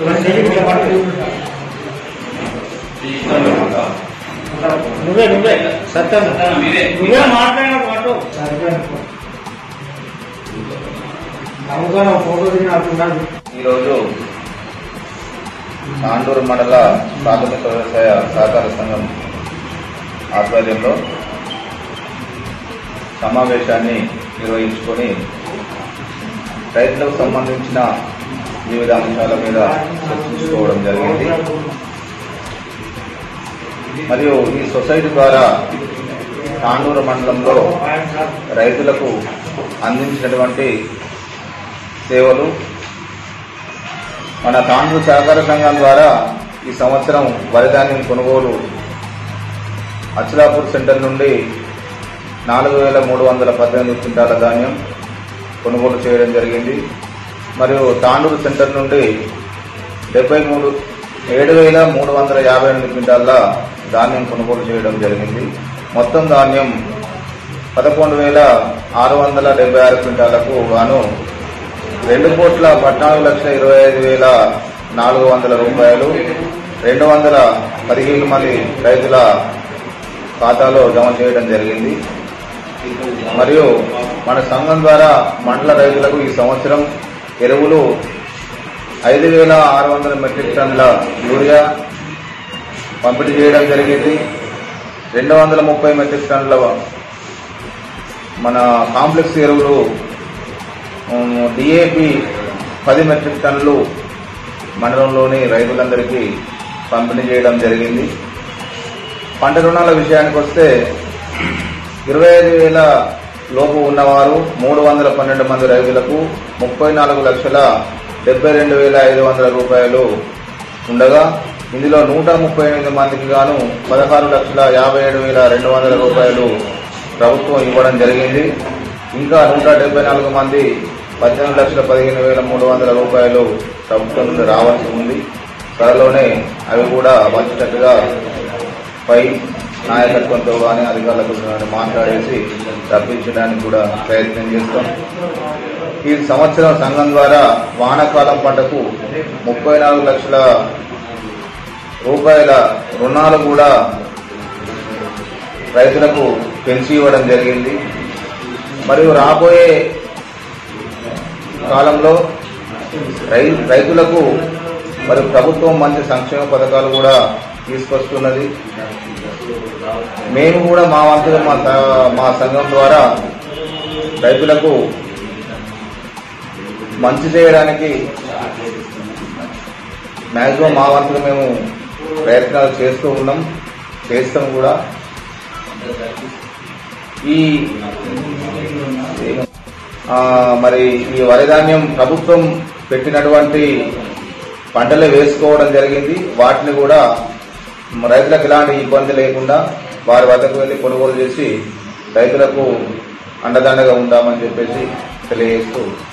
నువ్వే నువ్వే సత్యం నువ్వే మాట్లాడిన పట్టు ఫోటో దిగినట్టున్నాడు ఈరోజు నాండూరు మండల ప్రాథమిక వ్యవసాయ సహకార సంఘం ఆధ్వర్యంలో సమావేశాన్ని నిర్వహించుకొని రైతులకు సంబంధించిన వివిధ అంశాల మీద చర్చించుకోవడం జరిగింది మరియు ఈ సొసైటీ ద్వారా తాండూరు మండలంలో రైతులకు అందించినటువంటి సేవలు మన తాండూరు సహకార సంఘం ద్వారా ఈ సంవత్సరం వరి ధాన్యం కొనుగోలు అచ్లాపూర్ సెంటర్ నుండి నాలుగు వేల మూడు వందల పద్దెనిమిది క్వింటాల ధాన్యం కొనుగోలు చేయడం జరిగింది మరియు తాండూరు సెంటర్ నుండి డెబ్బై మూడు ఏడు వేల మూడు వందల యాభై ఎనిమిది క్వింటాల ధాన్యం కొనుగోలు చేయడం జరిగింది మొత్తం ధాన్యం పదకొండు వేల ఆరు వందల డెబ్బై ఆరు క్వింటాలకు గాను రెండు కోట్ల పద్నాలుగు లక్షల ఇరవై ఐదు వేల నాలుగు వందల రూపాయలు రెండు వందల పదిహేను మంది రైతుల ఖాతాలో జమ చేయడం జరిగింది మరియు మన సంఘం ద్వారా మండల రైతులకు ఈ సంవత్సరం ఎరువులు ఐదు వేల ఆరు వందల మెట్రిక్ టన్నుల యూరియా పంపిణీ చేయడం జరిగింది రెండు వందల ముప్పై మెట్రిక్ టన్నుల మన కాంప్లెక్స్ ఎరువులు డిఏపి పది మెట్రిక్ టన్నులు మండలంలోని రైతులందరికీ పంపిణీ చేయడం జరిగింది పంట రుణాల విషయానికి వస్తే ఇరవై ఐదు వేల లోపు ఉన్నవారు మూడు వందల పన్నెండు మంది రైతులకు ముప్పై నాలుగు లక్షల డెబ్బై రెండు వేల ఐదు వందల రూపాయలు ఉండగా ఇందులో నూట ముప్పై ఎనిమిది మందికి గాను పదహారు లక్షల యాభై ఏడు వేల రెండు వందల రూపాయలు ప్రభుత్వం ఇవ్వడం జరిగింది ఇంకా నూట డెబ్బై నాలుగు మంది పద్దెనిమిది లక్షల పదిహేను వేల మూడు వందల రూపాయలు ప్రభుత్వం నుండి రావాల్సి ఉంది త్వరలోనే అవి కూడా వచ్చేటట్టుగా పై నాయకత్వంతో కానీ అధికారులతో కానీ మాట్లాడేసి రప్పించడానికి కూడా ప్రయత్నం చేస్తాం ఈ సంవత్సరం సంఘం ద్వారా వానాకాలం పంటకు ముప్పై నాలుగు లక్షల రూపాయల రుణాలు కూడా రైతులకు పెంచి ఇవ్వడం జరిగింది మరియు రాబోయే కాలంలో రై రైతులకు మరి ప్రభుత్వం మంచి సంక్షేమ పథకాలు కూడా తీసుకొస్తున్నది మేము కూడా మా వంతుగా మా స- మా సంఘం ద్వారా రైతులకు మంచి చేయడానికి మ్యాక్సిమం మా వంతుగా మేము ప్రయత్నాలు చేస్తూ ఉన్నాం చేస్తాం కూడా ఈ ఆ, మరి ఈ వరి ధాన్యం ప్రభుత్వం పెట్టినటువంటి పంటలే వేసుకోవడం జరిగింది వాటిని కూడా రైతులకు ఎలాంటి ఇబ్బంది లేకుండా వారి వద్దకు వెళ్లి కొనుగోలు చేసి రైతులకు అండదండగా ఉందామని చెప్పేసి తెలియజేస్తూ